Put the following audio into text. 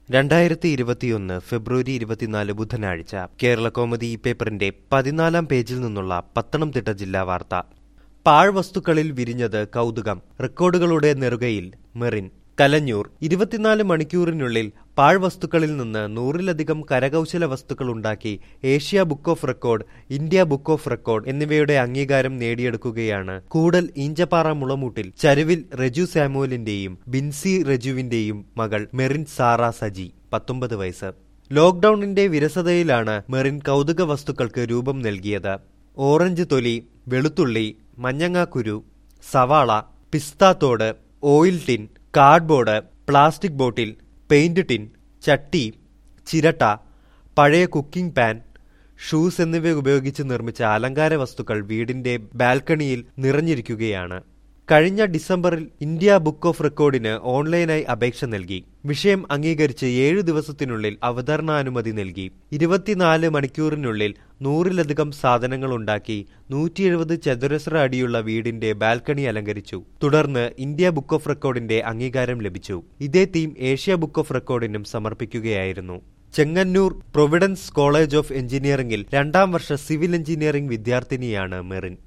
രണ്ടായിരത്തി ഇരുപത്തിയൊന്ന് ഫെബ്രുവരി ഇരുപത്തിനാല് ബുധനാഴ്ച കേരള കോമഡി ഈ പേപ്പറിന്റെ പതിനാലാം പേജിൽ നിന്നുള്ള പത്തനംതിട്ട ജില്ലാ വാർത്ത പാഴ്വസ്തുക്കളിൽ വിരിഞ്ഞത് കൗതുകം റെക്കോർഡുകളുടെ നെറുകയിൽ മെറിൻ കലഞ്ഞൂർ ഇരുപത്തിനാല് മണിക്കൂറിനുള്ളിൽ പാഴ്വസ്തുക്കളിൽ നിന്ന് നൂറിലധികം കരകൗശല വസ്തുക്കൾ ഉണ്ടാക്കി Asia book of record India book of record എന്നിവയുടെ അംഗീകാരം നേടിയെടുക്കുകയാണ് കൂടൽ ഈഞ്ചപ്പാറ മുളമൂട്ടിൽ ചരുവിൽ റെജു സാമുവലിന്റെയും ബിൻസി റെജുവിന്റെയും മകൾ മെറിൻ സാറ സജി പത്തൊമ്പത് വയസ്സ് ലോക്ഡൌണിന്റെ വിരസതയിലാണ് മെറിൻ കൗതുക വസ്തുക്കൾക്ക് രൂപം നൽകിയത് ഓറഞ്ച് തൊലി വെളുത്തുള്ളി മഞ്ഞങ്ങാക്കുരു സവാള പിസ്താത്തോട് oil tin cardboard plastic bottle paint tin ചട്ടി ചിരട്ട പഴയ കുക്കിംഗ് പാൻ ഷൂസ് എന്നിവ ഉപയോഗിച്ച് നിർമ്മിച്ച അലങ്കാര വസ്തുക്കൾ വീടിന്റെ ബാൽക്കണിയിൽ നിറഞ്ഞിരിക്കുകയാണ് കഴിഞ്ഞ ഡിസംബറിൽ ഇന്ത്യ ബുക്ക് ഓഫ് റെക്കോർഡിന് ഓൺലൈനായി അപേക്ഷ നൽകി വിഷയം അംഗീകരിച്ച് ഏഴു ദിവസത്തിനുള്ളിൽ അവതരണാനുമതി നൽകി ഇരുപത്തിനാല് മണിക്കൂറിനുള്ളിൽ നൂറിലധികം സാധനങ്ങൾ ഉണ്ടാക്കി നൂറ്റി എഴുപത് ചതുരശ്ര അടിയുള്ള വീടിന്റെ ബാൽക്കണി അലങ്കരിച്ചു തുടർന്ന് ഇന്ത്യ ബുക്ക് ഓഫ് റെക്കോർഡിന്റെ അംഗീകാരം ലഭിച്ചു ഇതേ തീം ഏഷ്യ ബുക്ക് ഓഫ് റെക്കോർഡിനും സമർപ്പിക്കുകയായിരുന്നു ചെങ്ങന്നൂർ പ്രൊവിഡൻസ് കോളേജ് ഓഫ് എഞ്ചിനീയറിംഗിൽ രണ്ടാം വർഷ സിവിൽ എഞ്ചിനീയറിംഗ് വിദ്യാർത്ഥിനിയാണ് മെറിൻ